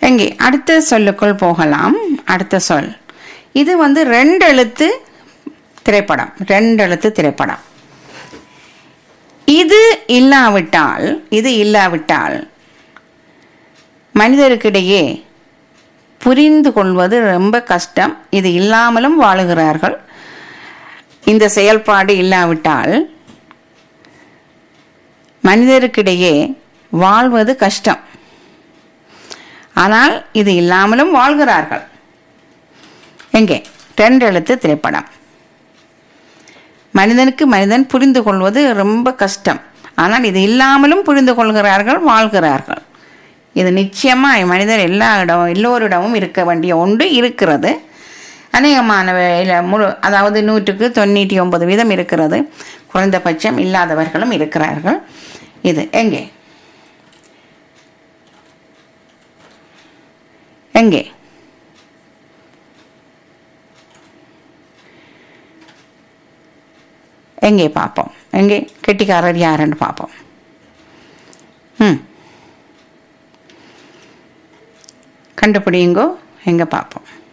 எங்கே அடுத்த சொல்லுக்குள் போகலாம் அடுத்த சொல் இது வந்து ரெண்டு எழுத்து திரைப்படம் ரெண்டு எழுத்து திரைப்படம் இது இல்லாவிட்டால் இது இல்லாவிட்டால் மனிதருக்கிடையே புரிந்து கொள்வது ரொம்ப கஷ்டம் இது இல்லாமலும் வாழுகிறார்கள் இந்த செயல்பாடு இல்லாவிட்டால் மனிதருக்கிடையே வாழ்வது கஷ்டம் ஆனால் இது இல்லாமலும் வாழ்கிறார்கள் எங்கே ரெண்டு எழுத்து திரைப்படம் மனிதனுக்கு மனிதன் புரிந்து கொள்வது ரொம்ப கஷ்டம் ஆனால் இது இல்லாமலும் புரிந்து கொள்கிறார்கள் வாழ்கிறார்கள் இது நிச்சயமாக மனிதர் எல்லா இடம் எல்லோரிடமும் இருக்க வேண்டிய ஒன்று இருக்கிறது அநேகமான வேல- முழு அதாவது நூற்றுக்கு தொண்ணூற்றி ஒன்பது வீதம் இருக்கிறது குறைந்தபட்சம் இல்லாதவர்களும் இருக்கிறார்கள் இது எங்கே எங்கே எங்கே பார்ப்போம் எங்கே கெட்டிக்காரர் யாருன்னு பார்ப்போம் ம் கண்டுபிடியுங்கோ எங்கே பார்ப்போம்